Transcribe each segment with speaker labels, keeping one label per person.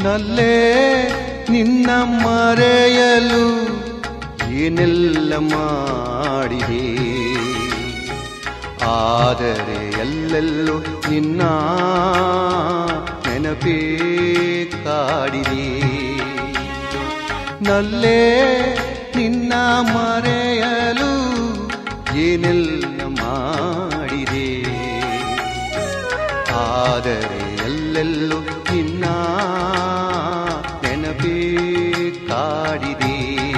Speaker 1: ನಲ್ಲೇ ನಿನ್ನ ಮರೆಯಲು ಏನೆಲ್ಲ ಮಾಡಿದೆ ಆದರೆ ಎಲ್ಲೆಲ್ಲೂ ನಿನ್ನ ನೆನಪೇ ಕಾಡಿದೆ ನಲ್ಲೇ ನಿನ್ನ ಮರೆಯಲು ಏನೆಲ್ಲ ಮಾಡಿದೆ ಆದರೆ ಎಲ್ಲೆಲ್ಲೂ ನಿನ್ನ ನೆನಪೇ ಕಾಡಿದೆ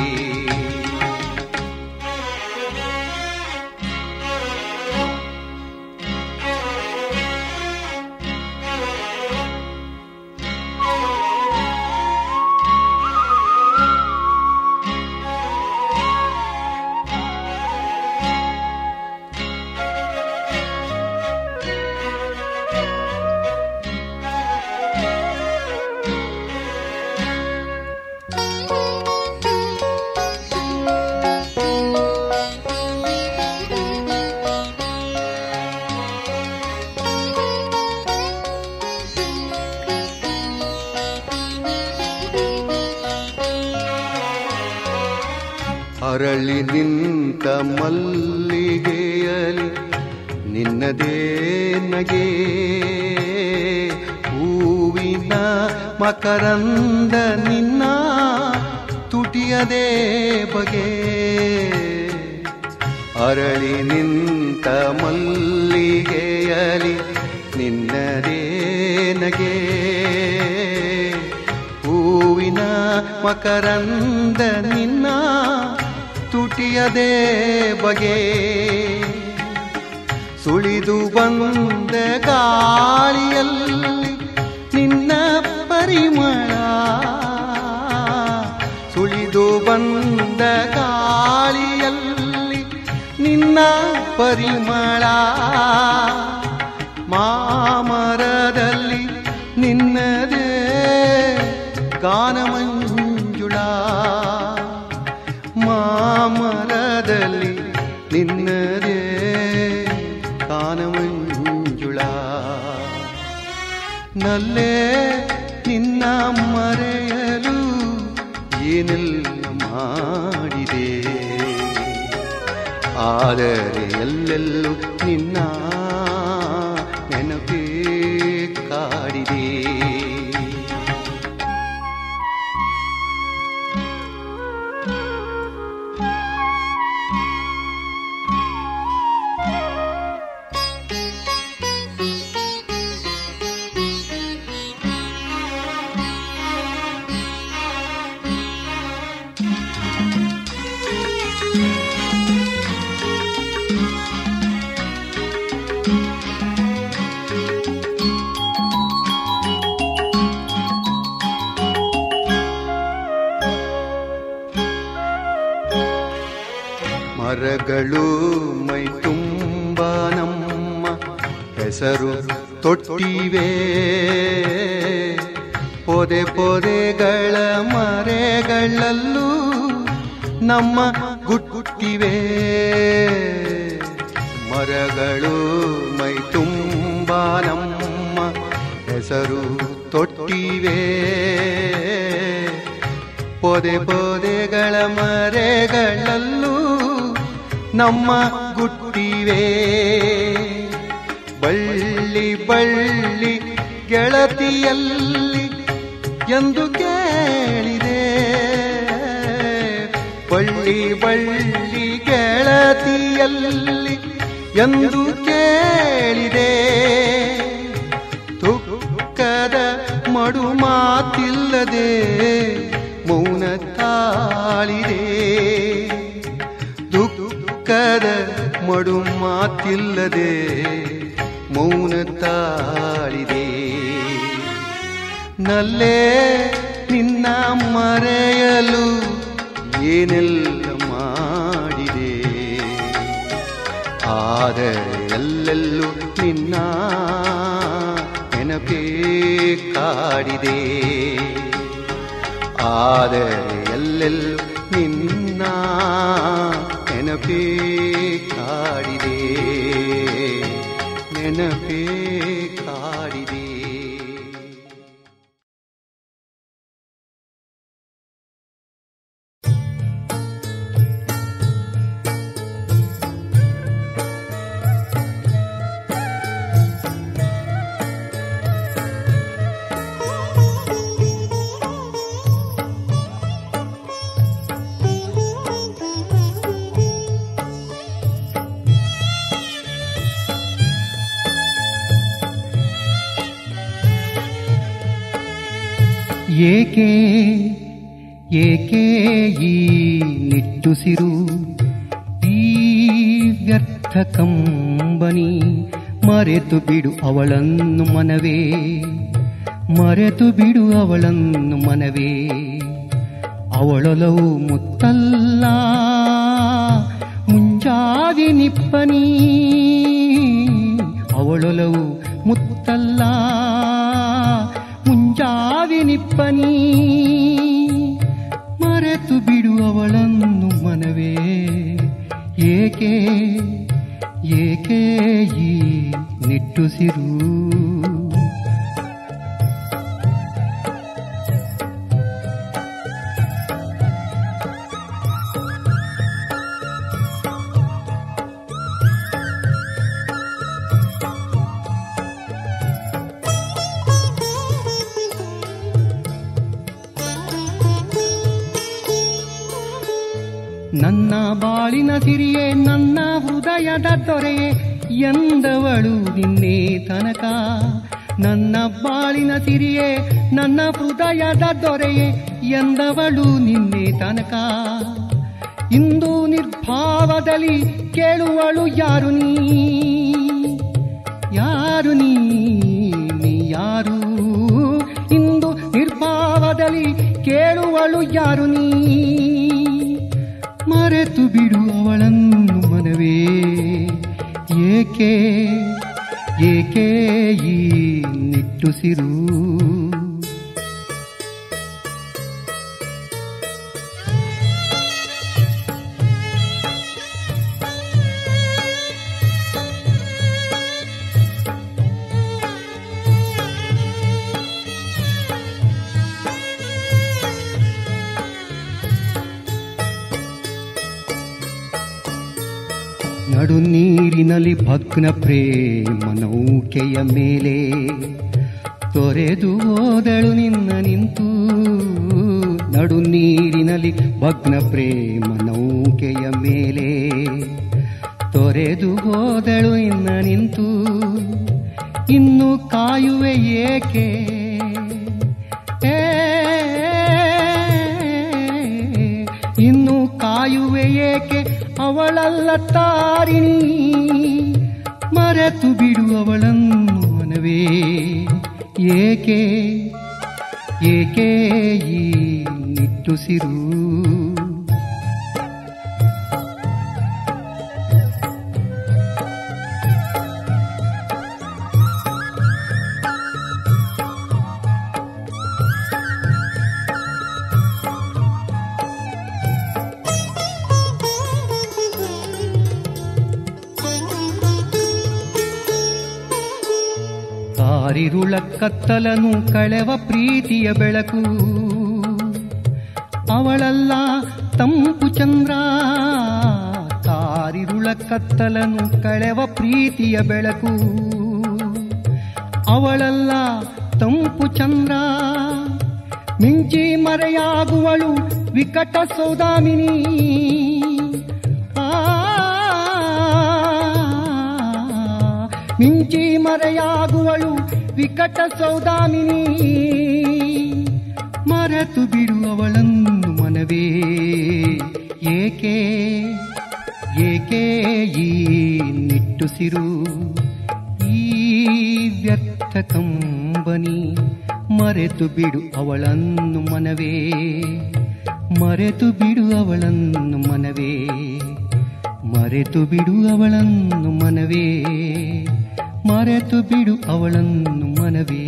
Speaker 1: ಅರಳಿ ನಿಂತ ಮಲ್ಲಿಗೆಯಲಿ ನಿನ್ನದೇ ನಗೆ ಹೂವಿನ ಮಕರಂದ ನಿನ್ನ ತುಟಿಯದೇ ಬಗೆ ಅರಳಿ ನಿಂತ ಮಲ್ಲಿಗೆಯಲಿ ನಿನ್ನದೇ ನಗೆ ಹೂವಿನ ಮಕರಂದ ನಿನ್ನ ತುಟಿಯದೇ ಬಗೆ ಸುಳಿದು ಬಂದ ಗಾಳಿಯಲ್ಲಿ ನಿನ್ನ ಪರಿಮಳ ಸುಳಿದು ಬಂದ ಗಾಳಿಯಲ್ಲಿ ನಿನ್ನ ಪರಿಮಳ ಮಾಮರದಲ್ಲಿ ನಿನ್ನದೇ ಗಾನಮಂಜುಳ ಮಾಮರದಲ್ಲಿ ನಿನ್ನದೇ ಗಾನಮಂಜುಳ ನಲ್ಲೇ ನಿನ್ನ ಮರೆಯಲು ಏನೆಲ್ಲ ಮಾಡಿದೆ ಆದರೆ ಎಲ್ಲೆಲ್ಲೂ ನಿನ್ನ ನೆನಪೇ ಕಾಡಿದೆ ಮರಗಳು ಮೈ ತುಂಬ ನಮ್ಮ ಹೆಸರು ತೊಟ್ಟಿವೆ ಪೊದೆ ಪೊದೆಗಳ ಮರೆಗಳಲ್ಲೂ ನಮ್ಮ ಗುಟ್ಟಿವೆ ಮರಗಳು ಮೈ ತುಂಬ ನಮ್ಮ ಹೆಸರು ತೊಟ್ಟಿವೆ ಪೊದೆ ಪೊದೆಗಳ ಮರೆಗಳಲ್ಲೂ ನಮ್ಮ ಗುಟ್ಟಿವೆ ಬಳ್ಳಿ ಬಳ್ಳಿ ಗೆಳತಿಯಲ್ಲಿ ಎಂದು ಕೇಳಿದೆ ಬಳ್ಳಿ ಬಳ್ಳಿ ಗೆಳತಿಯಲ್ಲಿ ಎಂದು ಕೇಳಿದೆ ತುಕ್ಕದ ಮಡು ಮಾತಿಲ್ಲದೆ ಮೌನ ತಾಳಿದೆ ದುಃಖದ ಮಡು ಮಾತಿಲ್ಲದೆ ಮೌನ ತಾಳಿದೆ ನಲ್ಲೇ ನಿನ್ನ ಮರೆಯಲು ಏನೆಲ್ಲ ಮಾಡಿದೆ ಆದರೆ ಎಲ್ಲೆಲ್ಲೂ ನಿನ್ನ ನೆನಪೇ ಕಾಡಿದೆ ಆದರೆ ಎಲ್ಲೆಲ್ಲೂ ನಿನ್ನ ನೆನಪೇ ಕಾಡಿದೆ ನೆನಪೇ ಕಾಡಿದೆ ಏಕೆ ಏಕೆ ಈ ನಿಟ್ಟುಸಿರು ಈ ವ್ಯರ್ಥ ಕಂಬನಿ ಮರೆತು ಬಿಡು ಅವಳನ್ನು ಮನವೇ ಮರೆತು ಬಿಡು ಅವಳನ್ನು ಮನವೇ ಅವಳೊಲವು ಮುತ್ತಲ್ಲ ಮುಂಜಾವಿ ನಿಪ್ಪನಿ ಅವಳೊಲವು ಮುತ್ತಲ್ಲ ಮುಂಜಾವಿ ನಿಪ್ಪನಿ ಮರೆತು ಬಿಡು ಅವಳನ್ನು ಮನವೇ ಏಕೆ ಏಕೆ ಈ ನಿಟ್ಟುಸಿರು ನನ್ನ ಬಾಳಿನ ಸಿರಿಯೇ ನನ್ನ ಹೃದಯದ ದೊರೆಯೇ ಎಂದವಳು ನಿನ್ನೆ ತನಕ ನನ್ನ ಬಾಳಿನ ಸಿರಿಯೇ ನನ್ನ ಹೃದಯದ ದೊರೆಯೇ ಎಂದವಳು ನಿನ್ನೆ ತನಕ ಇಂದು ನಿರ್ಭಾವದಲ್ಲಿ ಕೇಳುವಳು ಯಾರು ನೀ ಯಾರು ನೀ ನೀ ಯಾರು ಇಂದು ನಿರ್ಭಾವದಲ್ಲಿ ಕೇಳುವಳು ಯಾರು ನೀ ಮರೆತು ಬಿಡು ಅವಳನ್ನು ಮನವೇ ಏಕೆ ಏಕೆ ಈ ನಿಟ್ಟುಸಿರು ನಡು ನೀರಿನಲ್ಲಿ ಭಗ್ನ ಪ್ರೇಮ ನೌಕೆಯ ಮೇಲೆ ತೊರೆದು ಹೋದಳು ನಿನ್ನ ನಿಂತು ನಡು ನೀರಿನಲ್ಲಿ ಭಗ್ನ ಪ್ರೇಮ ನೌಕೆಯ ಮೇಲೆ ತೊರೆದು ಹೋದಳು ನಿನ್ನ ನಿಂತು ಇನ್ನು ಕಾಯುವೆ ಏಕೆ ಏ, ಇನ್ನು ಕಾಯುವೆ ಏಕೆ ಅವಳಲ್ಲ ತಾರಿಣಿ ಮರೆತು ಬಿಡು ಅವಳನ್ನು ಮನವೇ ಏಕೆ ಏಕೆ ಈ ನಿಟ್ಟುಸಿರು ಕಾರಿರುಳ ಕತ್ತಲನು ಕಳೆವ ಪ್ರೀತಿಯ ಬೆಳಕು ಅವಳಲ್ಲ ತಂಪು ಚಂದ್ರ ಕಾರಿರುಳ ಕತ್ತಲನು ಕಳೆವ ಪ್ರೀತಿಯ ಬೆಳಕು ಅವಳಲ್ಲ ತಂಪು ಚಂದ್ರ ಮಿಂಚಿ ಮರೆಯಾಗುವಳು ವಿಕಟ ಸೌದಾಮಿನಿ ಆ ಮಿಂಚಿ ಮರೆಯಾಗುವಳು ವಿಕಟ ಸೌದಾಮಿನಿ ಮರೆತು ಬಿಡು ಅವಳನ್ನು ಮನವೇ ಏಕೆ ಏಕೆ ಈ ನಿಟ್ಟುಸಿರು ಈ ವ್ಯರ್ಥ ಕಂಬನಿ ಮರೆತು ಬಿಡು ಅವಳನ್ನು ಮನವೇ ಮರೆತು ಬಿಡು ಅವಳನ್ನು ಮನವೇ ಮರೆತು ಬಿಡು ಅವಳನ್ನು ಮನವೇ ಮರೆತು ಬಿಡು ಅವಳನ್ನು ಮನವೇ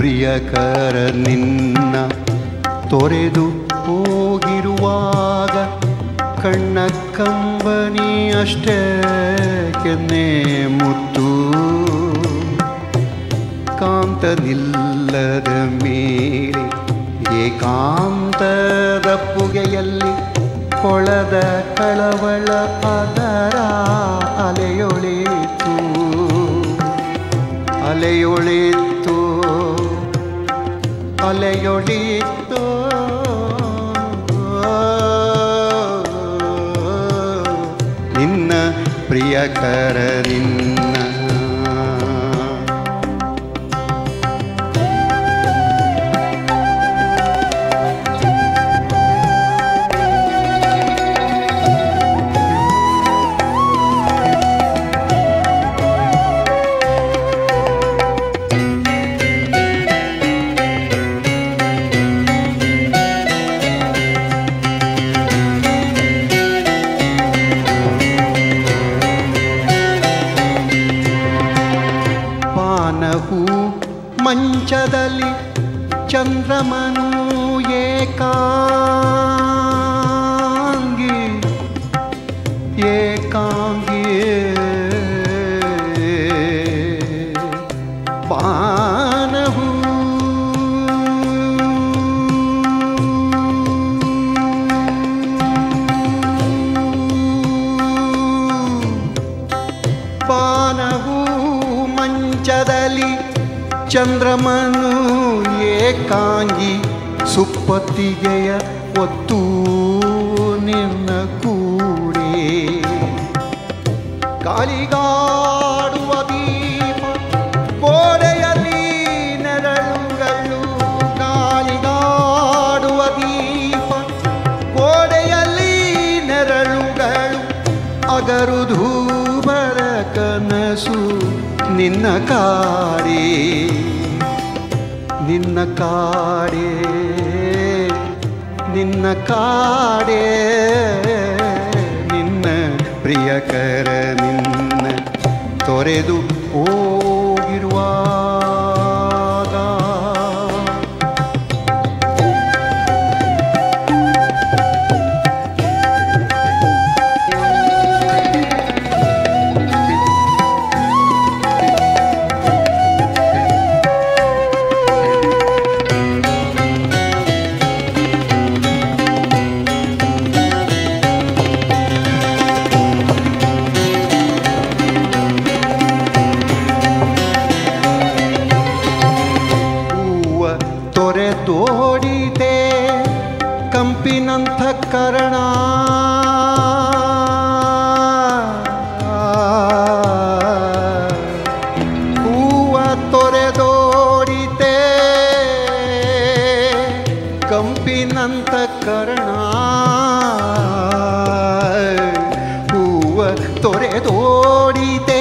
Speaker 2: ಪ್ರಿಯಕರ ನಿನ್ನ ತೊರೆದು ಹೋಗಿರುವಾಗ ಕಣ್ಣ ಕಂಬನಿ ಅಷ್ಟೇ ಕೆನ್ನೆ ಮುತ್ತು ಕಾಂತನಿಲ್ಲದ ಮೇಲೆ ಏಕಾಂತದ ಪುಗೆಯಲ್ಲಿ ಕೊಳದ ಕಳವಳ ಅದರ ಅಲೆಯೊಳಿತು ಅಲೆಯೊಳಿತು ಅಲೆಯೊಳಿತು ನಿನ್ನ ಪ್ರಿಯಕರ ನಿನ್ನ ಪಾನಹು ಮಂಚದಲ್ಲಿ ಚಂದ್ರಮನು ಏಕಾಂಗಿ ಏಕಾಂಗಿ ಪಾನಹು ಪಾನವು ಮಂಚದಲ್ಲಿ ಚಂದ್ರಮನು ಏಕಾಂಗಿ ಸುಪ್ಪತ್ತಿಗೆಯ ಒತ್ತು ನಿನ್ನ ಕೂಡೆ ಕಾಲಿಗಾಡುವ ದೀಪ ಗೋಡೆಯಲ್ಲಿ ನೆರಳುಗಳು ಕಾಲಿಗಾಡುವ ದೀಪ ಗೋಡೆಯಲ್ಲಿ ನೆರಳುಗಳು ಅಗರು ಧೂಬರ ಕನಸು ನಿನ್ನ ಕಾಡೆ ನಿನ್ನ ಕಾಡೆ ನಿನ್ನ ಕಾಡೆ ನಿನ್ನ ಪ್ರಿಯಕರ ನಿನ್ನ ತೊರೆದು ಹೋಗಿರುವಾಗ ಹೂವ ತೊರೆದೋಡಿದೆ ಕಂಪಿನಂಥ ಕರಣ ಹೂವ ತೊರೆದೋಡಿದೆ ಕಂಪಿನಂಥ ಕರಣ ಹೂವ ತೊರೆದೋಡಿದೆ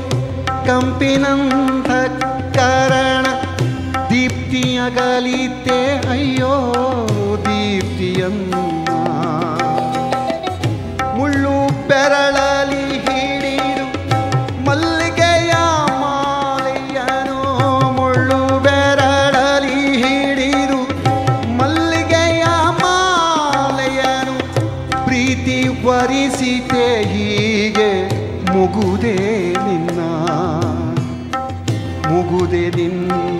Speaker 2: ಕಂಪಿನಂಥ ಕರಣ ದೀಪ್ತಿಯಗಲಿತೆ ಅಯ್ಯೋ ದೀಪ್ತಿಯನ್ನ ಮುಳ್ಳು ಬೆರಳಲಿ ಹಿಡಿದು ಮಲ್ಲಿಗೆಯ ಮಾಲೆಯನು ಮುಳ್ಳು ಬೆರಳಲಿ ಹಿಡಿದು ಮಲ್ಲಿಗೆಯ ಮಾಲೆಯನು ಪ್ರೀತಿ ವರಿಸಿತೆ ಹೀಗೆ ಮುಗುದೆ ನಿನ್ನ ಮುಗುದೆ ನಿನ್ನ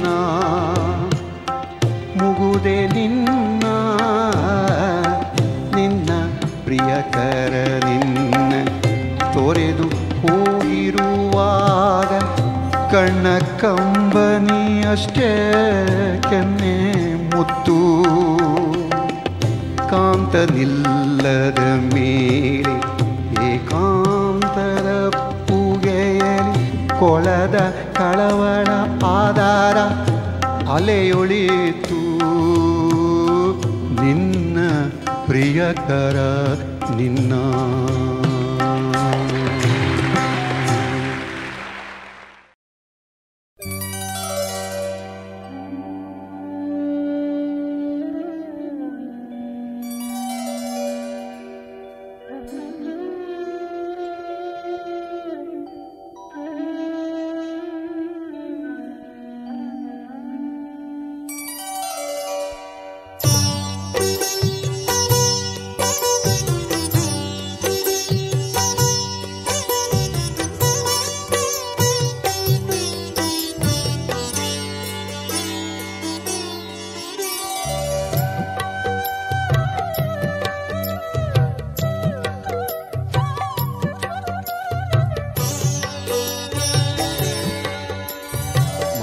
Speaker 2: ಮುಗುದೆ ನಿನ್ನ ನಿನ್ನ ಪ್ರಿಯಕರ ನಿನ್ನ ತೊರೆದು ಹೋಗಿರುವಾಗ ಕಣ್ಣ ಕಂಬನಿ ಅಷ್ಟೇ ಕೆನ್ನೆ ಮುತ್ತು ಕಾಂತನಿಲ್ಲದ ಮೇಲೆ ಏಕಾಂತರ ಪೂಗೆಯಲಿ ಕೊಳದ ಕಳವಳ ಆಧಾರ ಅಲೆಯೊಳಿತು ನಿನ್ನ ಪ್ರಿಯಕರ ನಿನ್ನ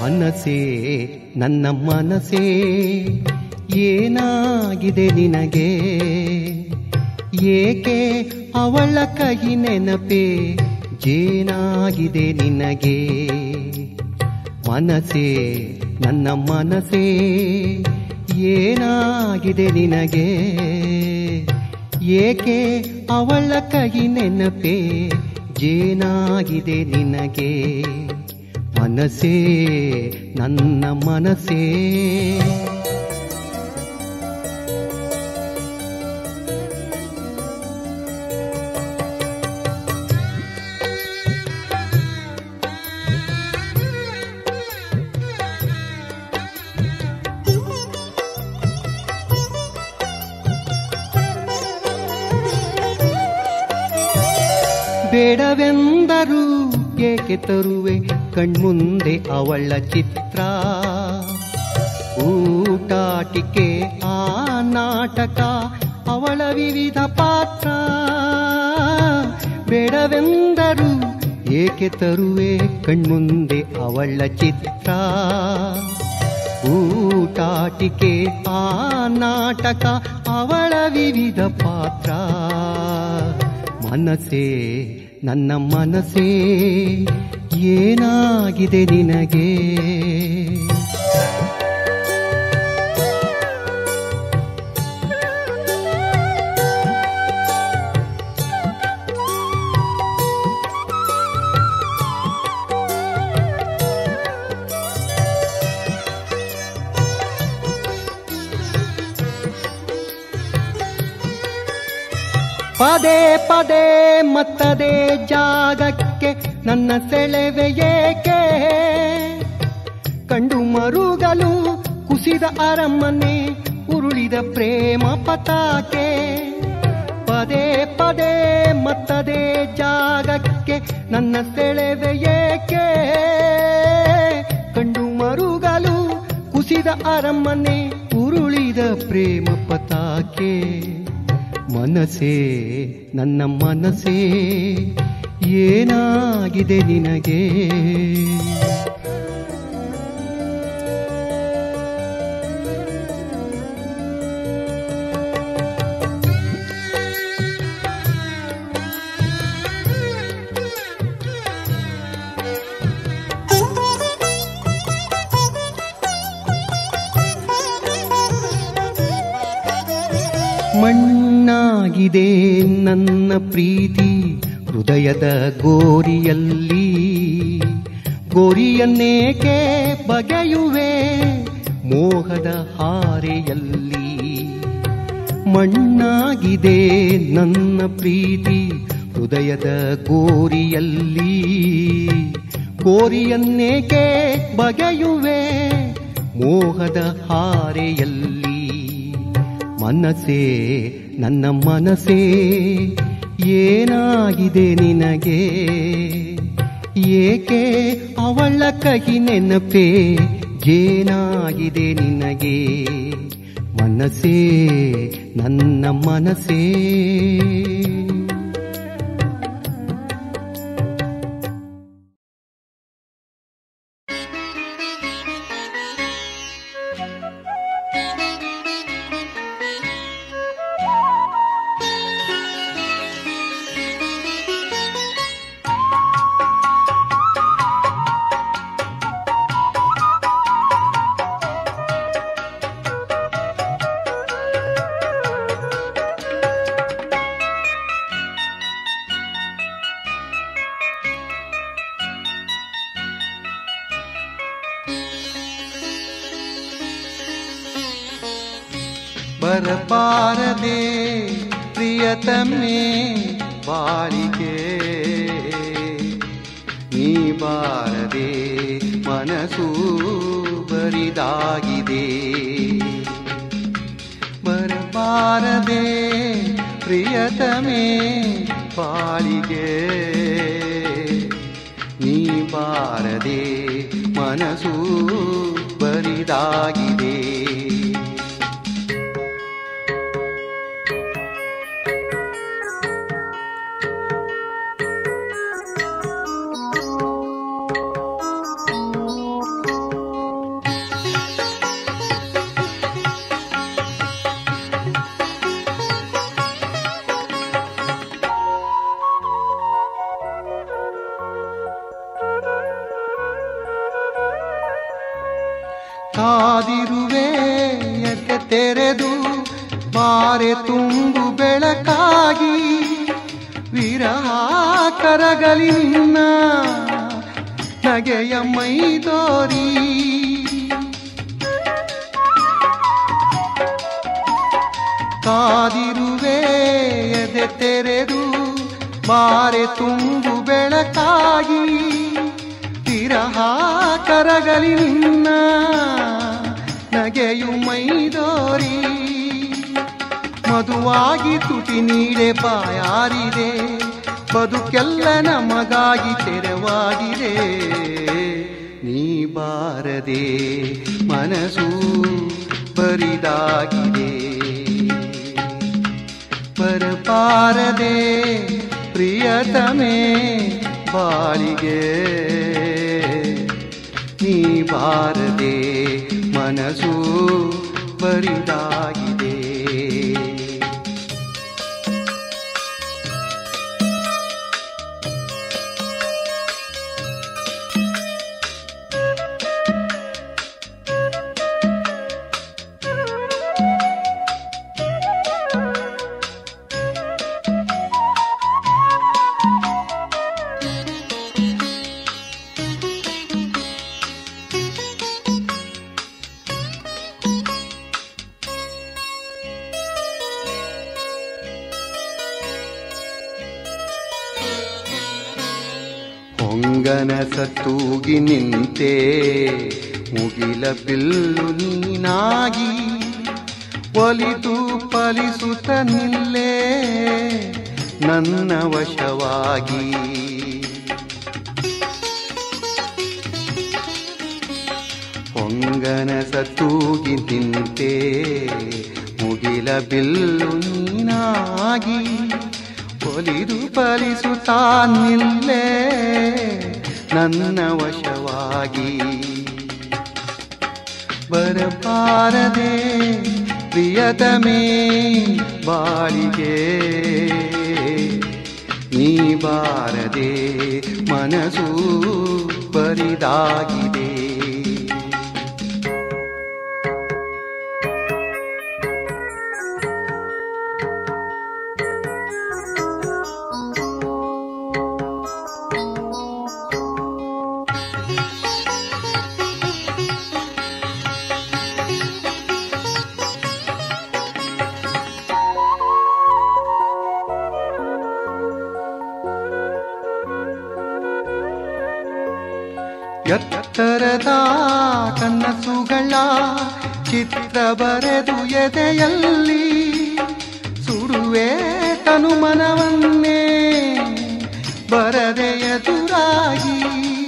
Speaker 2: ಮನಸೇ ನನ್ನ ಮನಸೇ ಏನಾಗಿದೆ ನಿನಗೆ ಏಕೆ ಅವಳ ಕಹಿ ನೆನಪೇ ಜೇನಾಗಿದೆ ನಿನಗೆ ಮನಸೇ ನನ್ನ ಮನಸೇ ಏನಾಗಿದೆ ನಿನಗೆ ಏಕೆ ಅವಳ ಕಹಿ ನೆನಪೇ ಜೇನಾಗಿದೆ ನಿನಗೆ ಮನಸೇ ನನ್ನ ಮನಸೇ ಬೇಡವೆಂದರು ಏಕೆ ತರುವೆ ಕಣ್ಮುಂದೆ ಅವಳ ಚಿತ್ರ ಊಟಾಟಿಕೆ ಆ ನಾಟಕ ಅವಳ ವಿವಿಧ ಪಾತ್ರ ಬೇಡವೆಂದರು ಏಕೆ ತರುವೆ ಕಣ್ಮುಂದೆ ಅವಳ ಚಿತ್ರ ಊಟಾಟಿಕೆ ಆ ನಾಟಕ ಅವಳ ವಿವಿಧ ಪಾತ್ರ ಮನಸೇ ನನ್ನ ಮನಸೇ ಏನಾಗಿದೆ ನಿನಗೆ ಪದೇ ಪದೇ ಮತ್ತದೇ ಜಾಗಕ್ಕೆ ನನ್ನ ಸೆಳೆವೆ ಏಕೆ ಕಂಡು ಮರುಗಲು ಕುಸಿದ ಅರಮನೆ ಉರುಳಿದ ಪ್ರೇಮ ಪತಾಕೆ ಪದೇ ಪದೇ ಮತ್ತದೇ ಜಾಗಕ್ಕೆ ನನ್ನ ಸೆಳೆವೆ ಏಕೆ ಕಂಡು ಮರುಗಲು ಕುಸಿದ ಅರಮನೆ ಉರುಳಿದ ಪ್ರೇಮ ಪತಾಕೆ ಮನಸೇ ನನ್ನ ಮನಸೇ ಏನಾಗಿದೆ ನಿನಗೆ ಮಣ್ಣಾಗಿದೆ ನನ್ನ ಪ್ರೀತಿ ಹೃದಯದ ಗೋರಿಯಲ್ಲಿ ಗೋರಿಯನ್ನೇಕೆ ಬಗೆಯುವೆ ಮೋಹದ ಹಾರೆಯಲ್ಲಿ ಮಣ್ಣಾಗಿದೆ ನನ್ನ ಪ್ರೀತಿ ಹೃದಯದ ಗೋರಿಯಲ್ಲಿ ಗೋರಿಯನ್ನೇಕೆ ಬಗೆಯುವೆ ಮೋಹದ ಹಾರೆಯಲ್ಲಿ ಮನಸೇ ನನ್ನ ಮನಸೇ ಏನಾಗಿದೆ ನಿನಗೆ ಏಕೆ ಅವಳ ಕಹಿ ನೆನಪೇ ಜೇನಾಗಿದೆ ನಿನಗೆ ಮನಸೇ ನನ್ನ ಮನಸೇ ಬರಬಾರದೆ ಪ್ರಿಯತಮೆ ಬಾಳಿಗೆ ನೀ ಬಾರದೆ ಮನಸ್ಸು ಬರಿದಾಗಿದೆ ಬರಬಾರದೆ ಪ್ರಿಯತಮೆ ಬಾಳಿಗೆ ನೀ ಬಾರದೆ ಮನಸ್ಸು ಬರಿದಾಗಿದೆ ಕಾದಿರುವೆ ಎದೆ ತೆರೆದು ಬಾರೆ ತುಂಬು ಬೆಳಕಾಗಿ ವಿರಹ ಕರಗಲಿ ನಿನ್ನ ನಗೆಯ ಮೈದೋರಿ ಕಾದಿರುವೆ ಎದೆ ತೆರೆದು ಬಾರೆ ತುಂಬು ಬೆಳಕಾಗಿ ವಿರಹ ಕರಗಲಿ ನಿನ್ನ ನಗೆಯು ಮೈದೋರಿ ಮಧುವಾಗಿ ತುಟಿ ನೀಡೆ ಬಾಯಾರಿದೆ ಬದುಕೆಲ್ಲ ನಮಗಾಗಿ ತೆರವಾಗಿದೆ ನೀ ಬಾರದೆ ಮನಸ್ಸು ಬರಿದಾಗಿದೆ ಬರಬಾರದೆ ಪ್ರಿಯತಮೇ ಬಾಳಿಗೆ ನೀ ಬಾರದೆ ಮನಸ್ಸು ಬರಿದಾಗಿದೆ ಹೊಂಗನ ಸತ್ತೂಗಿ ನಿಂತೆ ಮುಗಿಲ ಬಿಲ್ಲು ನೀನಾಗಿ ಒಲಿದು ಫಲಿಸುತ್ತ ನಿಲ್ಲೇ ನನ್ನ ವಶವಾಗಿ ಹೊಂಗನ ಸತ್ತೂಗಿ ನಿಂತೆ ಮುಗಿಲ ಬಿಲ್ಲು ನೀನಾಗಿ ಒಲಿದು ಫಲಿಸುತ್ತಾ ನಿಲ್ಲೇ ನನ್ನ ವಶವಾಗಿ ಬರಬಾರದೆ ಪ್ರಿಯತಮೇ ಬಾಳಿಗೆ ನೀ ಬಾರದೆ ಮನಸ್ಸು ಬರಿದಾಗಿದೆ ಎತ್ತರದ ಕನಸುಗಳ ಚಿತ್ರ ಬರೆದು ಎದೆಯಲ್ಲಿ ಸುಡುವೆ ತನು ಮನವನ್ನೇ ಬರದೆ ಎದುರಾಗಿ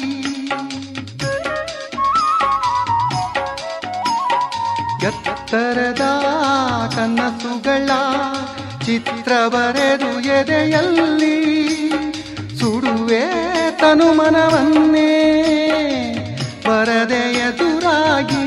Speaker 2: ಎತ್ತರದ ಕನಸುಗಳ ಚಿತ್ರ ಬರೆದು ಎದೆಯಲ್ಲಿ ಸುಡುವೆ ತನು ಮನವನ್ನೇ ಬರದೆ ಎದುರಾಗಿ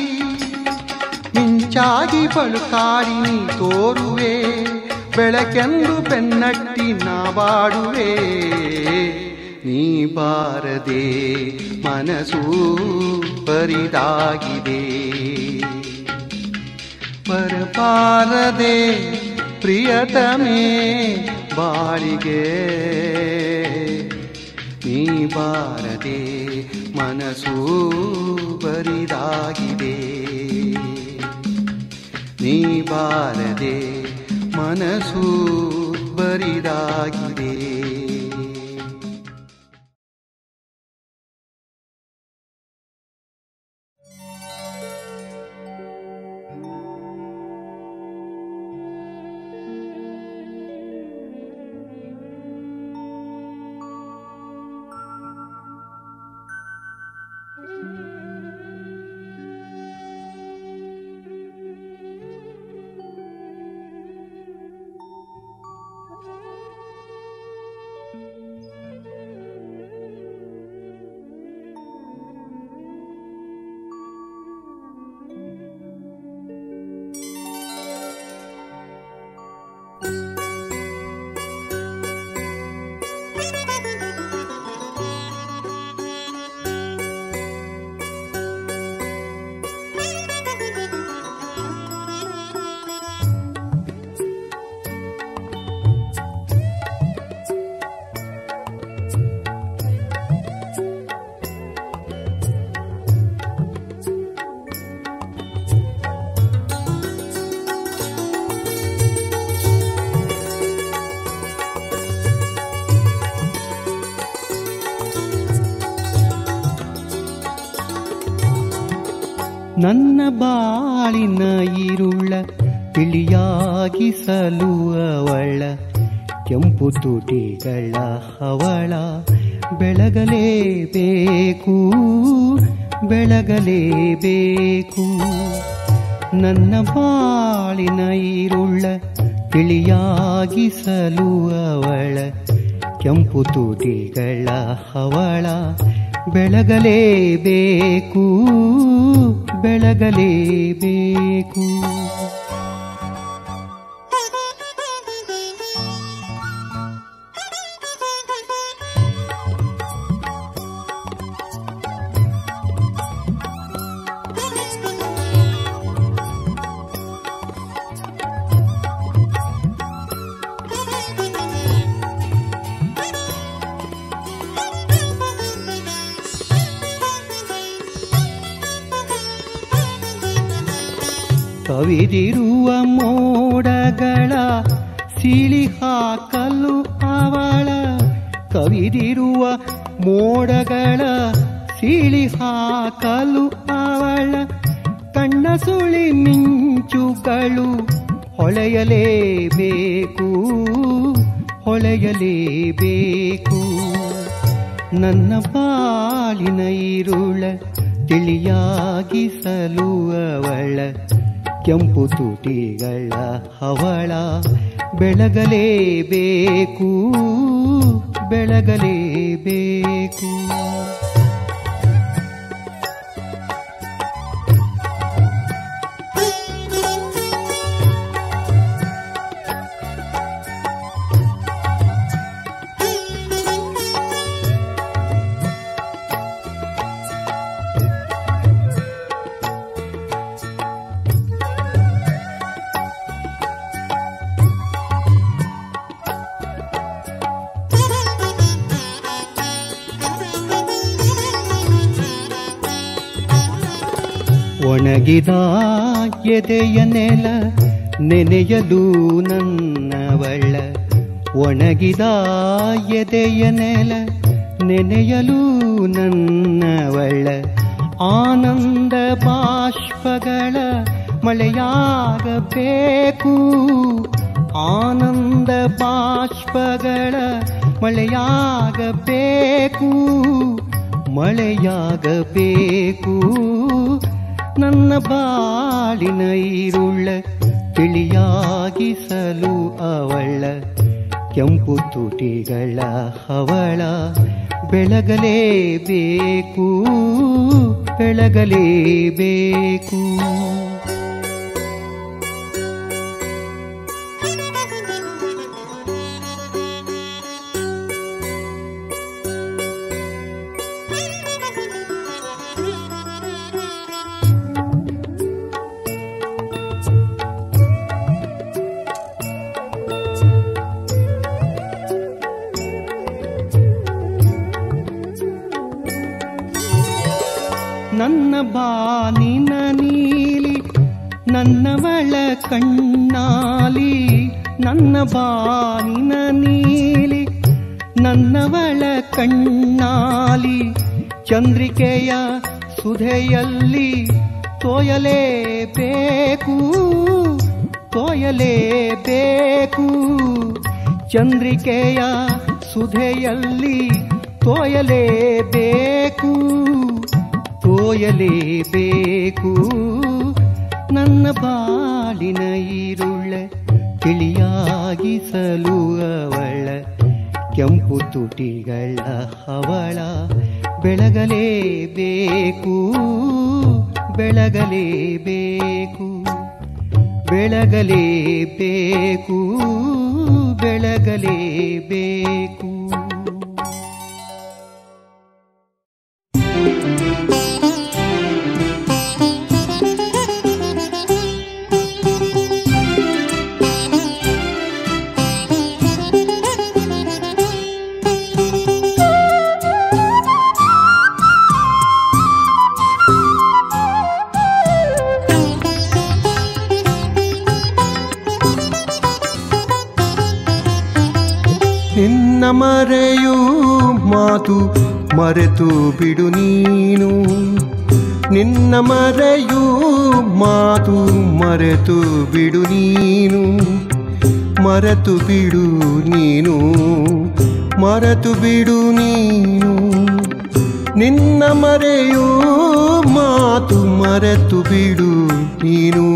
Speaker 2: ಮಿಂಚಾಗಿ ಬಳುಕಾಡಿ ನೀ ತೋರುವೆ ಬೆಳಕೆಂದು ಬೆನ್ನಟ್ಟಿ ನಾ ಬಾಡುವೆ ನೀ ಬಾರದೆ ಮನಸ್ಸು ಬರಿದಾಗಿದೆ ಬರಬಾರದೆ ಪ್ರಿಯತಮೇ ಬಾಳಿಗೆ ನೀ ಬಾರದೆ ಮನಸ್ಸು ಬರಿದಾಗಿದೆ ನೀ ಬಾರದೆ ಮನಸ್ಸು ಬರಿದಾಗಿದೆ
Speaker 1: ನನ್ನ ಬಾಳಿನ ಇರುಳ ತಿಳಿಯಾಗಿಸಲು ಅವಳ ಕೆಂಪು ತುಟಿಗಳ ಹವಳ ಬೆಳಗಲೇಬೇಕು ಬೆಳಗಲೇಬೇಕು ನನ್ನ ಬಾಳಿನ ಇರುಳ ತಿಳಿಯಾಗಿಸಲು ಅವಳ ಕೆಂಪು ತುಟಿಗಳ ಹವಳ ಬೆಳಗಲೇಬೇಕು ಬೆಳಗಲೇಬೇಕು ಕವಿದಿರುವ ಮೋಡಗಳ ಸಿಳಿ ಹಾಕಲು ಅವಳ ಕವಿದಿರುವ ಮೋಡಗಳ ಸಿಳಿ ಹಾಕಲು ಅವಳ ಕಣ್ಣ ಸುಳಿ ಮಿಂಚುಗಳು ಹೊಳೆಯಲೇಬೇಕು ಹೊಳೆಯಲೇಬೇಕು ನನ್ನ ಬಾಳಿನ ಇರುಳ ತಿಳಿಯಾಗಿಸಲು ಅವಳ ಕೆಂಪು ತುಟಿಗಳ ಹವಳ ಬೆಳಗಲೇಬೇಕು ಬೆಳಗಲೇಬೇಕು ಒಣಗಿದ ಎದೆಯ ನೆಲ ನೆನೆಯಲು ನನ್ನವಳ ಒಣಗಿದ ಎದೆಯ ನೆಲ ನೆನೆಯಲು ನನ್ನವಳ ಆನಂದ ಬಾಷ್ಪಗಳ ಮಳೆಯಾಗಬೇಕು ಆನಂದ ಬಾಷ್ಪಗಳ ಮಳೆಯಾಗಬೇಕು ಮಳೆಯಾಗಬೇಕು ನನ್ನ ಬಾಳಿನ ಈರುಳ್ಳ ತಿಳಿಯಾಗಿಸಲು ಅವಳ ಕೆಂಪು ತುಟಿಗಳ ಹವಳ ಬೆಳಗಲೇಬೇಕು ಬೆಳಗಲೇಬೇಕು ನನ್ನ ಬಾನಿನ ನೀಲಿ ನನ್ನವಳ ಕಣ್ಣಾಲಿ ನನ್ನ ಬಾನಿನ ನೀಲಿ ನನ್ನವಳ ಕಣ್ಣಾಲಿ ಚಂದ್ರಿಕೆಯ ಸುಧೆಯಲ್ಲಿ ತೋಯಲೇಬೇಕು ತೋಯಲೇಬೇಕು ಚಂದ್ರಿಕೆಯ ಸುಧೆಯಲ್ಲಿ ತೋಯಲೇಬೇಕು ತೋಯಲೇಬೇಕು ನನ್ನ ಬಾಳಿನ ಈರುಳ್ಳ ತಿಳಿಯಾಗಿಸಲು ಅವಳ ಕೆಂಪು ತುಟಿಗಳ ಹವಳ ಬೆಳಗಲೇಬೇಕು ಬೆಳಗಲೇಬೇಕು ಬೆಳಗಲೇಬೇಕು ಬೆಳಗಲೇಬೇಕು
Speaker 2: ನಿನ್ನ ಮರೆಯೂ ಮಾತು ಮರೆತು ಬಿಡು ನೀನು ನಿನ್ನ ಮರೆಯೂ ಮಾತು ಮರೆತು ಬಿಡು ನೀನು ಮರೆತು ಬಿಡು ನೀನು ಮರೆತು ಬಿಡು ನೀನು ನಿನ್ನ ಮರೆಯೂ ಮಾತು ಮರೆತು ಬಿಡು ನೀನು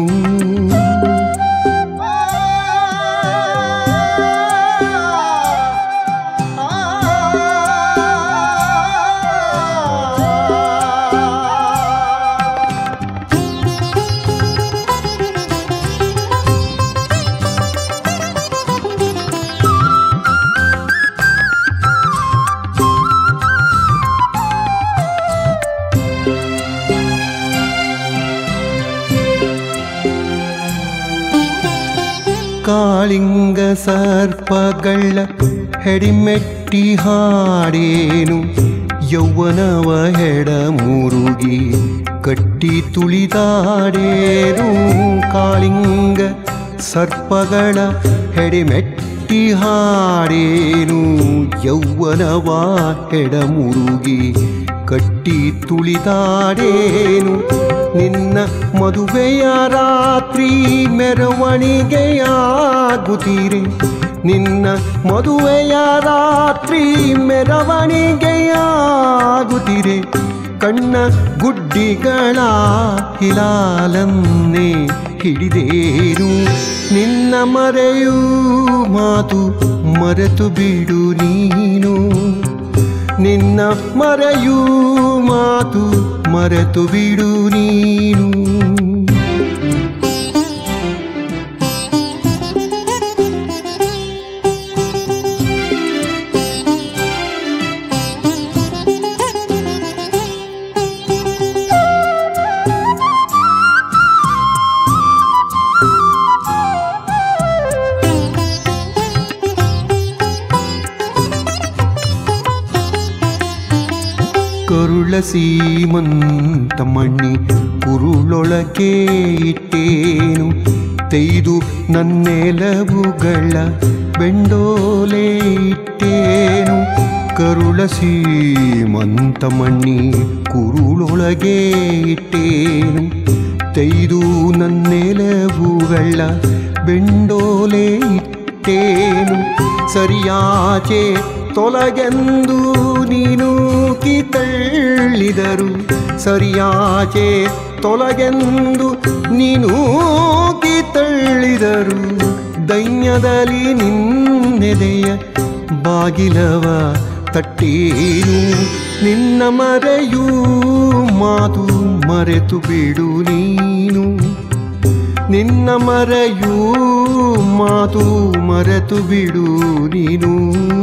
Speaker 2: ಕಾಳಿಂಗ ಸರ್ಪಗಳ ಹೆಡಿಮೆಟ್ಟಿ ಹಾಡೇನು ಯೌವನವ ಹೆಡ ಮುರುಗಿ ಕಟ್ಟಿ ತುಳಿದಾಡೇನು ಕಾಳಿಂಗ ಸರ್ಪಗಳ ಹೆಡಿಮೆಟ್ಟಿ ಹಾಡೇನು ಯೌವನವ ಹೆಡ ಮುರುಗಿ ಕಟ್ಟಿ ತುಳಿದಾಡೇನು ನಿನ್ನ ಮದುವೆಯ ರಾತ್ರಿ ಮೆರವಣಿಗೆಯಾಗುತ್ತೀರೆ ನಿನ್ನ ಮದುವೆಯ ರಾತ್ರಿ ಮೆರವಣಿಗೆಯಾಗುತ್ತೀರೆ ಕಣ್ಣ ಗುಡ್ಡಿಗಳ ಹಿಲಾಲನ್ನೇ ಹಿಡಿದೇನು ನಿನ್ನ ಮರೆಯೂ ಮಾತು ಮರೆತು ಬಿಡು ನೀನು ನಿನ್ನ ಮರೆಯೂ ಮಾತು ಮರೆತು ಬಿಡು ನೀನು ಕರುಳ ಸೀಮಂತ ಮಣ್ಣಿ ಕುರುಳೊಳಗೆ ಇಟ್ಟೇನು ತೆಯ್ದು ನನ್ನೆಲವುಗಳ ಬೆಂಡೋಲೆ ಇಟ್ಟೇನು ಕರುಳ ಸೀಮಂತ ಮಣ್ಣಿ ಕುರುಳೊಳಗೆ ಇಟ್ಟೇನು ತೆಯ್ದು ನನ್ನೆಲವುಗಳ ಬೆಂಡೋಲೆ ಇಟ್ಟೇನು ಸರಿಯಾಚೆ ತೊಲಗೆಂದು ನೀನು ಕಿತಳ್ಳಿದರು ಸರಿಯಾಚೆ ತೊಲಗೆಂದು ನೀನು ಕಿತಳ್ಳಿದರು ದೈನ್ಯದಲ್ಲಿ ನಿನ್ನೆದೆಯ ಬಾಗಿಲವ ತಟ್ಟೇನು ನಿನ್ನ ಮರೆಯೂ ಮಾತು ಮರೆತು ಬಿಡು ನೀನು ನಿನ್ನ ಮರೆಯೂ ಮಾತು ಮರೆತು ಬಿಡು ನೀನು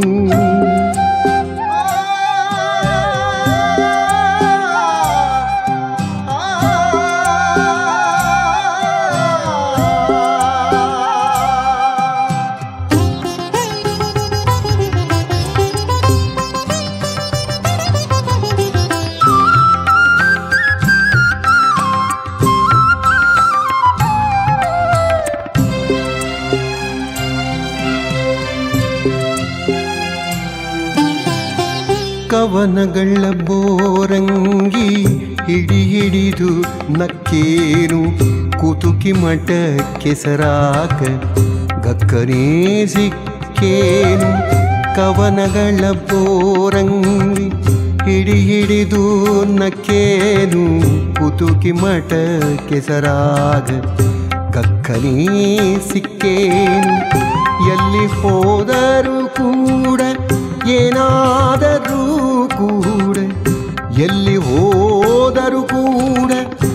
Speaker 2: ಕವನಗಳ ಬೋರಂಗಿ ಹಿಡಿ ಹಿಡಿದು ನಕ್ಕೇನು ಕುತುಕಿ ಮಠ ಕೆಸರಾಕ ಗಕ್ಕನೇ ಸಿಕ್ಕೇನು ಕವನಗಳ ಬೋರಂಗಿ ಹಿಡಿ ಹಿಡಿದು ನಕ್ಕೇನು ಕುತುಕಿ ಮಠ ಕೆಸರಾಗ ಕಕ್ಕನೇ ಸಿಕ್ಕೇನು ಎಲ್ಲಿ ಹೋದರೂ ಕೂಡ ಏನಾದರೂ ಕೂಡ ಎಲ್ಲಿ ಹೋದರೂ ಕೂಡ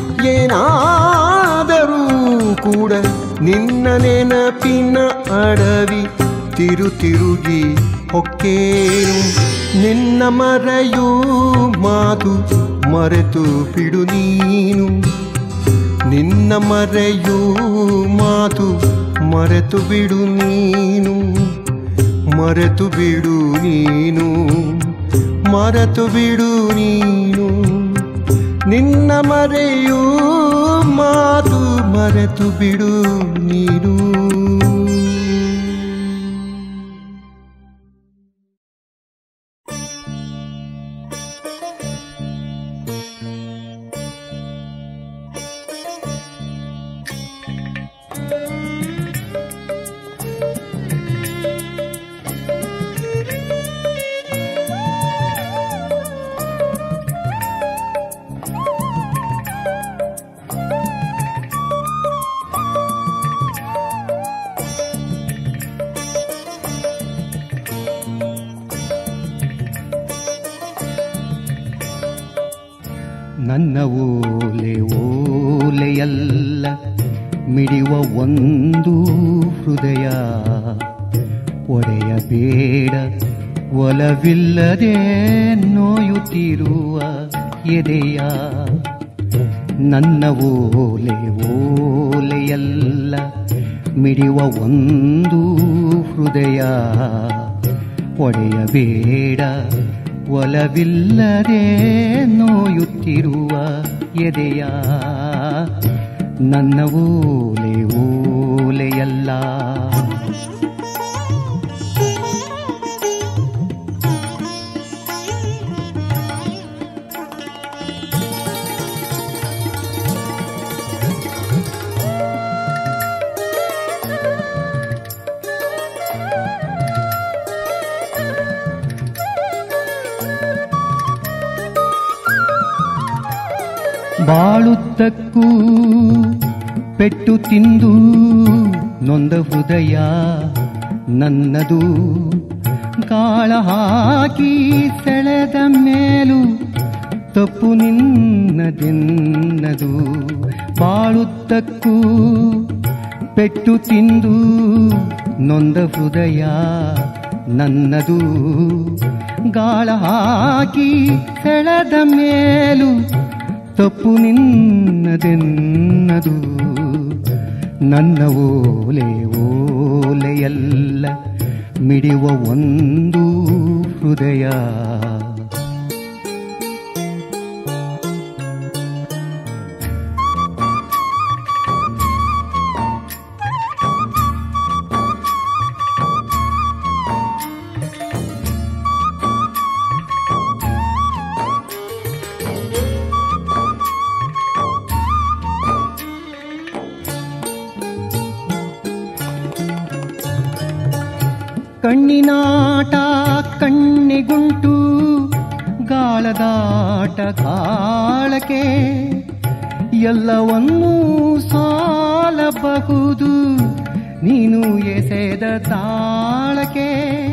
Speaker 2: ಏನಾದರೂ ಕೂಡ ನಿನ್ನ ನೆನಪಿನ ಅಡವಿ ತಿರು ತಿರುಗಿ ಹೊಕ್ಕೇನು ನಿನ್ನ ಮರೆಯೂ ಮಾತು ಮರೆತು ಬಿಡು ನೀನು ನಿನ್ನ ಮರೆಯೂ ಮಾತು ಮರೆತು ಬಿಡು ನೀನು ಮರೆತು ಬಿಡು ನೀನು ಮರೆತು ಬಿಡು ನೀನು ನಿನ್ನ ಮರೆಯೂ ಮಾತು ಮರೆತು ಬಿಡು ನೀನು
Speaker 1: ನನ್ನ ಓಲೆ ಓಲೆಯಲ್ಲ ಮಿಡಿಯುವ ಒಂದು ಹೃದಯ ಒಡೆಯಬೇಡ ಒಲವಿಲ್ಲದೆ ನೋಯುತ್ತಿರುವ ಎದೆಯ ನನ್ನ ಓಲೆ ಓಲೆಯಲ್ಲ ಮಿಡಿಯುವ ಒಂದು ಹೃದಯ ಒಡೆಯಬೇಡ ಒಲವಿಲ್ಲದೆ ನೋಯುತ್ತಿರುವ ಎದೆಯ ನನ್ನ ಓಲೆ ಓಲೆಯಲ್ಲ ಬಾಳುತ್ತಕ್ಕೂ ಪೆಟ್ಟು ತಿಂದು ನೊಂದ ಹೃದಯ ನನ್ನದು ಕಾಳ ಹಾಕಿ ಸೆಳೆದ ಮೇಲೂ ತಪ್ಪು ನಿನ್ನದೆನ್ನದು ಬಾಳುತ್ತಕ್ಕೂ ಪೆಟ್ಟು ತಿಂದು ನೊಂದ ಹೃದಯ ನನ್ನದು ಗಾಳ ಹಾಕಿ ಸೆಳೆದ ಮೇಲೂ ತಪ್ಪು ನಿನ್ನದೆನ್ನದು ನನ್ನ ಓಲೆ ಓಲೆಯಲ್ಲ ಮಿಡಿಯುವ ಒಂದು ಹೃದಯ ಕಣ್ಣಿನಾಟ ಕಣ್ಣಿಗುಂಟು ಗಾಳದಾಟ ಗಾಳಕ್ಕೆ ಎಲ್ಲವನ್ನೂ ಸಾಲಬಹುದು ನೀನು ಎಸೆದ ತಾಳಕ್ಕೆ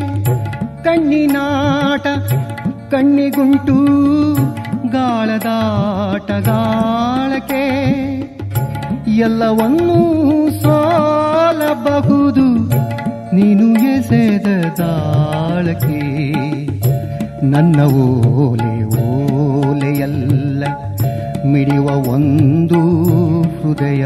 Speaker 1: ಕಣ್ಣಿನಾಟ ಕಣ್ಣಿಗುಂಟು ಗಾಳದಾಟ ಗಾಳಕ್ಕೆ ಎಲ್ಲವನ್ನೂ ಸೋಲಬಹುದು ನೀನು ಎಸೆದ ತಾಳಕ್ಕೆ ನನ್ನ ಓಲೆ ಓಲೆಯಲ್ಲ ಮಿಡಿಯುವ ಒಂದು ಹೃದಯ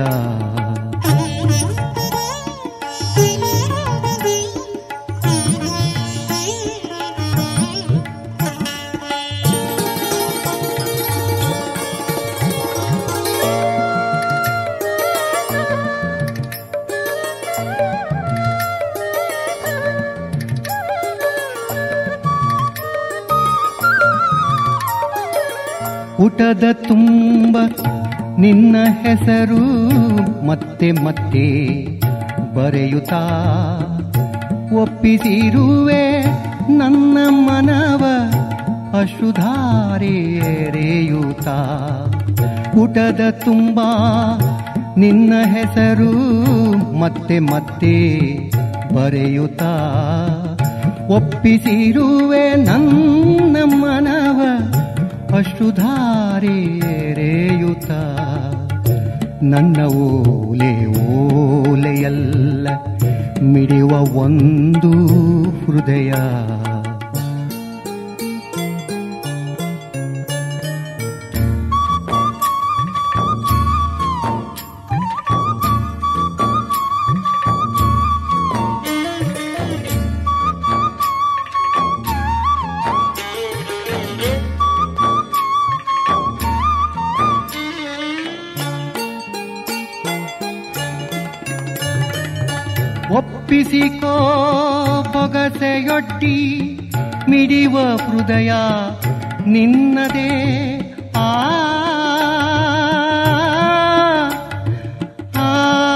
Speaker 1: ಪುಟದ ತುಂಬ ನಿನ್ನ ಹೆಸರು ಮತ್ತೆ ಮತ್ತೆ ಬರೆಯುತ್ತಾ ಒಪ್ಪಿಸಿರುವೆ ನನ್ನ ಮನವ ಅಶುಧಾರೆ ಎರೆಯುತ್ತಾ ಪುಟದ ತುಂಬ ನಿನ್ನ ಹೆಸರು ಮತ್ತೆ ಮತ್ತೆ ಬರೆಯುತ್ತಾ ಒಪ್ಪಿಸಿರುವೆ ನನ್ನ ಮನವ ಅಶ್ರುಧಾರೆ ಎರೆಯುತ್ತ ನನ್ನ ಓಲೆ ಓಲೆಯಲ್ಲ ಮಿಡಿಯುವ ಒಂದು ಹೃದಯ ಒಪ್ಪಿಸಿಕೋ ಬೊಗಸೆಯೊಡ್ಡಿ ಮಿಡಿಯುವ ಹೃದಯ ನಿನ್ನದೇ ಆ ಆ,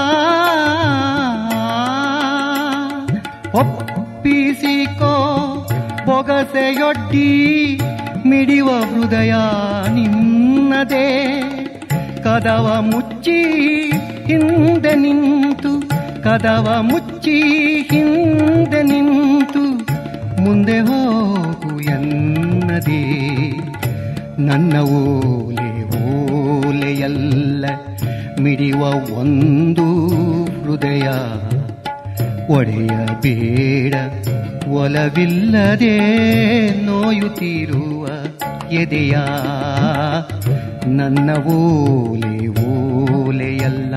Speaker 1: ಒಪ್ಪಿಸಿಕೋ ಬೊಗಸೆಯೊಡ್ಡಿ ಮಿಡಿಯುವ ಹೃದಯ ನಿನ್ನದೇ ಕದವ ಮುಚ್ಚಿ ಹಿಂದೆ ನಿಂತು ಕದವ ಮುಚ್ಚಿ ಹಿಂದೆ ನಿಂತು ಮುಂದೆ ಹೋಗು ಎನ್ನದೇ ನನ್ನ ಓಲೆ ಮಿಡಿವ ಒಂದು ಹೃದಯ ಒಡೆಯಬೇಡ ಒಲವಿಲ್ಲದೆ ನೋಯುತ್ತಿರುವ ಎದೆಯ ನನ್ನ ಓಲೆ ಓಲೆಯಲ್ಲ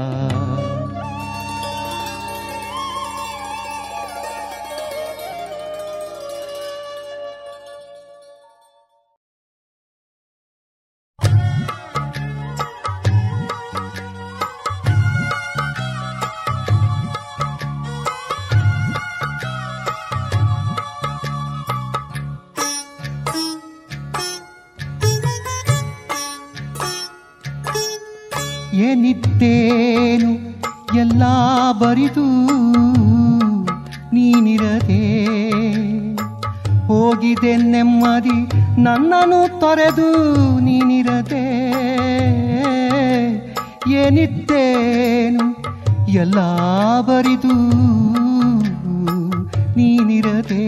Speaker 1: ಏನಿದ್ದೇನು ಎಲ್ಲ ಬರಿದು ನೀನಿರದೆ ಹೋಗಿದೆ ನೆಮ್ಮದಿ ನನ್ನನ್ನು ತೊರೆದು ನೀನಿರದೆ ಏನಿದ್ದೇನು ಎಲ್ಲ ಬರಿದು ನೀನಿರದೆ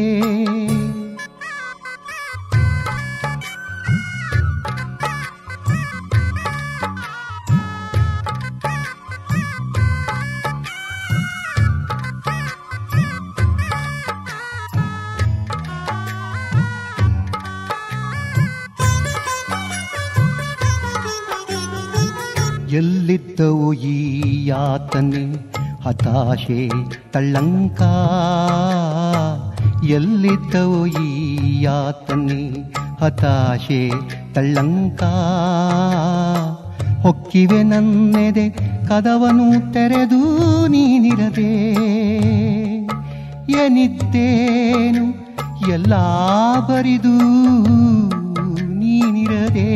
Speaker 1: ಎಲ್ಲಿದ್ದವು ಈ ಯಾತನೆ ಹತಾಶೆ ತಳ್ಳಂಕ ಎಲ್ಲಿದ್ದವು ಈ ಯಾತನೆ ಹತಾಶೆ ತಳ್ಳಂಕ ಹೊಕ್ಕಿವೆ ನನ್ನೆದೆ ಕದವನು ತೆರೆದು ನೀನಿರದೆ ಏನಿದ್ದೇನು ಎಲ್ಲ ಬರಿದು ನೀನಿರದೆ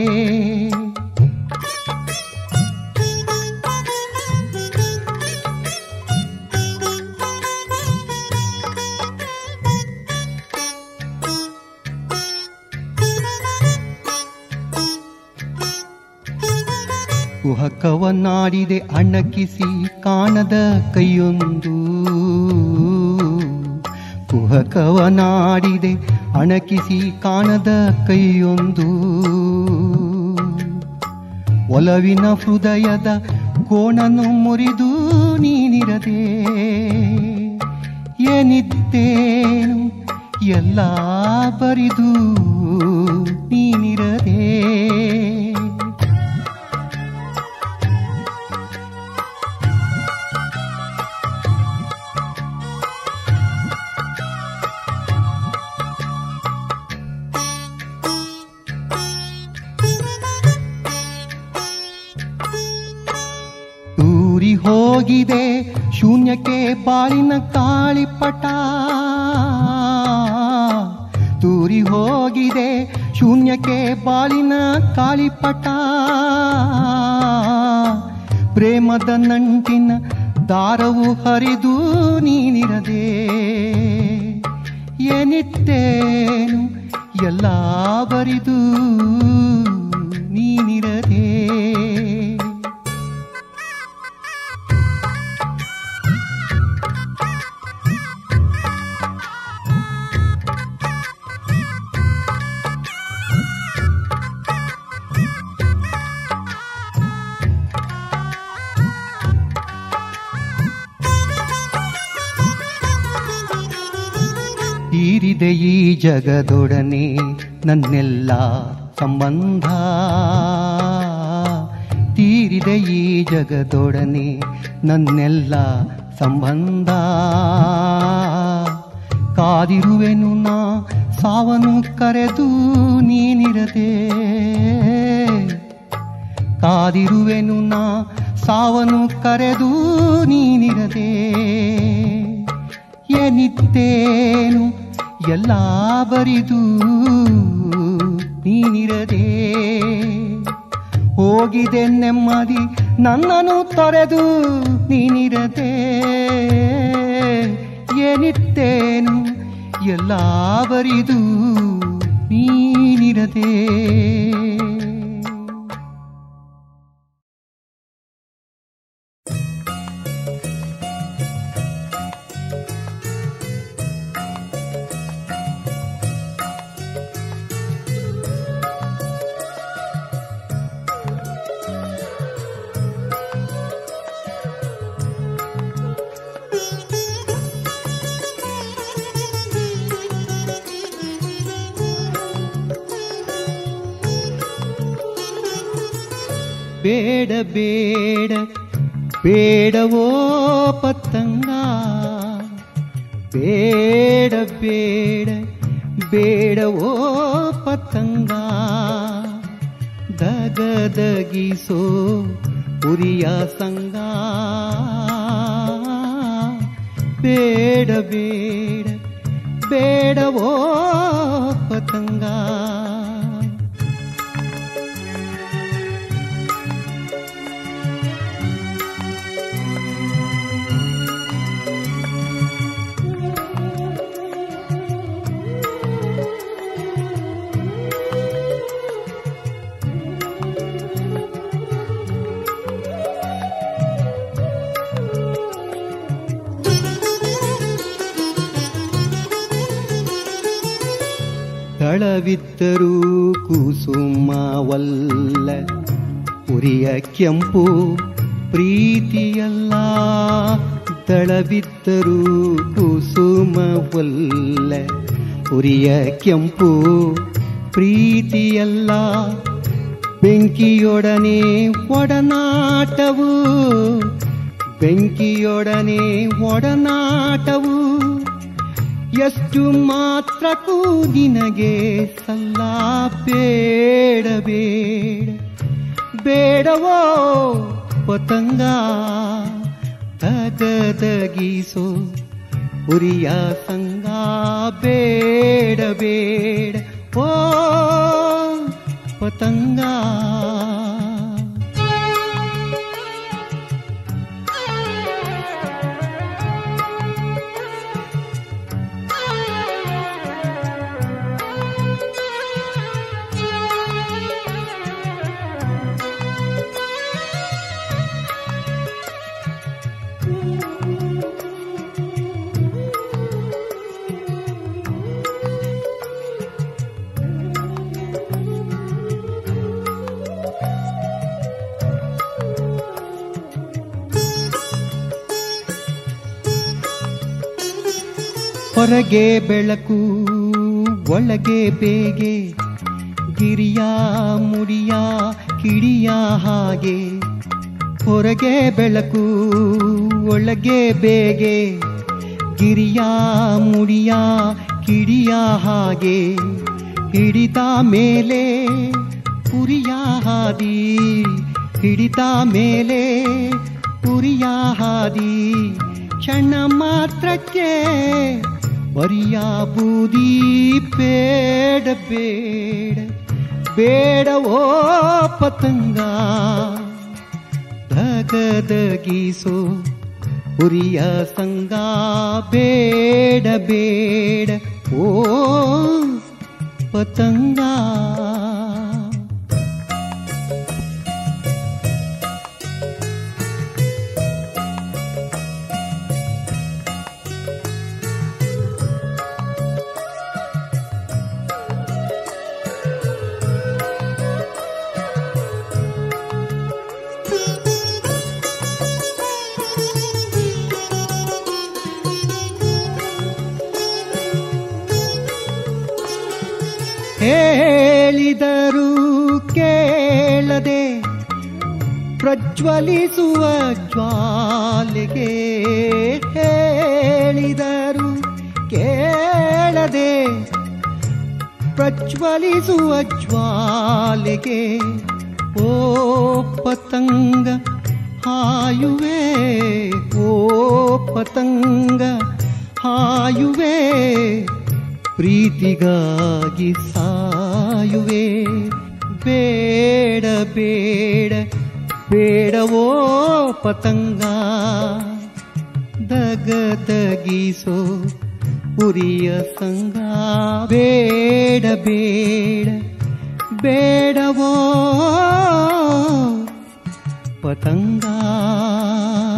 Speaker 1: ಕುಹಕವನ್ನಾಡಿದೆ ಅಣಕಿಸಿ ಕಾಣದ ಕೈಯೊಂದು ಕುಹಕವನಾಡಿದೆ ಅಣಕಿಸಿ ಕಾಣದ ಕೈಯೊಂದು ಒಲವಿನ ಹೃದಯದ ಕೋಣನು ಮುರಿದು ನೀನಿರದೆ ಏನಿದ್ದೇನು ಎಲ್ಲ ಬರಿದು ನೀನಿರದೆ ತೂರಿ ಹೋಗಿದೆ ಶೂನ್ಯಕ್ಕೆ ಬಾಳಿನ ಕಾಳಿಪಟ ತೂರಿ ಹೋಗಿದೆ ಶೂನ್ಯಕ್ಕೆ ಬಾಳಿನ ಕಾಳಿಪಟ ಪ್ರೇಮದ ನಂಟಿನ ದಾರವು ಹರಿದು ನೀನಿರದೆ ಏನಿತ್ತೇನು ಎಲ್ಲ ಬರಿದು ನೀನಿರದೆ ತೀರಿದೆ ಈ ಜಗದೊಡನೆ ನನ್ನೆಲ್ಲ ಸಂಬಂಧ ತೀರಿದೆ ಈ ಜಗದೊಡನೆ ನನ್ನೆಲ್ಲ ಸಂಬಂಧ ಕಾದಿರುವೆನು ನಾ ಸಾವನು ಕರೆದು ನೀನಿರದೆ ಕಾದಿರುವೆನು ನಾ ಸಾವನು ಕರೆದು ನೀನಿರದೆ ಏನಿತ್ತೇನು ಎಲ್ಲ ಬರಿದು ನೀನಿರದೆ ಹೋಗಿದೆ ನೆಮ್ಮದಿ ನನ್ನನ್ನು ತೊರೆದು ನೀನಿರದೆ ಏನಿತ್ತೇನು ಎಲ್ಲ ಬರಿದು ನೀನಿರದೆ ಬೇಡ ಬೇಡ ಬೇಡವೋ ಪತಂಗ ಬೇಡ ಬೇಡ ಬೇಡವೋ ಪತಂಗ ದಗದಗಿಸೋ ಉರಿಯ ಸಂಗ ಬೇಡ ಬೇಡ ಬೇಡವೋ ಪತಂಗ ತಳವಿದ್ದರೂ ಕುಸುಮವಲ್ಲ ಉರಿಯ ಕೆಂಪು ಪ್ರೀತಿಯಲ್ಲ ತಳವಿದ್ದರೂ ಕುಸುಮವಲ್ಲ ಉರಿಯ ಕೆಂಪು ಪ್ರೀತಿಯಲ್ಲ ಬೆಂಕಿಯೊಡನೆ ಒಡನಾಟವು ಬೆಂಕಿಯೊಡನೆ ಒಡನಾಟವು ಎಷ್ಟು ಮಾತ್ರಕ್ಕೂ ನಿನಗೆ ಸಲ್ಲ ಬೇಡ ಬೇಡ ಬೇಡವೋ ಪತಂಗ ತಗದಗಿಸೋ ಉರಿಯ ಸಂಗ ಬೇಡ ಬೇಡ ಓ ಪತಂಗ ಹೊರಗೆ ಬೆಳಕು ಒಳಗೆ ಬೇಗೆ ಗಿರಿಯ ಮುಡಿಯ ಕಿಡಿಯ ಹಾಗೆ ಹೊರಗೆ ಬೆಳಕು ಒಳಗೆ ಬೇಗೆ ಗಿರಿಯ ಮುಡಿಯ ಕಿಡಿಯ ಹಾಗೆ ಹಿಡಿತ ಮೇಲೆ ಕುರಿಯ ಹಾದಿ ಹಿಡಿತ ಮೇಲೆ ಕುರಿಯ ಹಾದಿ ಕ್ಷಣ ಮಾತ್ರಕ್ಕೆ ಬರಿಯ ಬೂದಿ ಬೇಡ ಬೇಡ ಬೇಡವೋ ಪತಂಗ ಧಗದಗಿಸೋ ಉರಿಯ ಸಂಗ ಬೇಡ ಬೇಡ ಓ ಪತಂಗ ಹೇಳಿದರು ಕೇಳದೆ ಪ್ರಜ್ವಲಿಸುವ ಜ್ವಾಲೆಗೆ ಹೇಳಿದರು ಕೇಳದೆ ಪ್ರಜ್ವಲಿಸುವ ಜ್ವಾಲೆಗೆ ಓ ಪತಂಗ ಹಾಯುವೆ ಓ ಪತಂಗ ಹಾಯುವೆ ಪ್ರೀತಿಗಾಗಿ ಸಾಯುವೆ ಬೇಡ ಬೇಡ ಬೇಡವೋ ಪತಂಗ ದಗದಗಿಸೋ ಉರಿಯ ಸಂಗ ಬೇಡ ಬೇಡ ಬೇಡವೋ ಪತಂಗ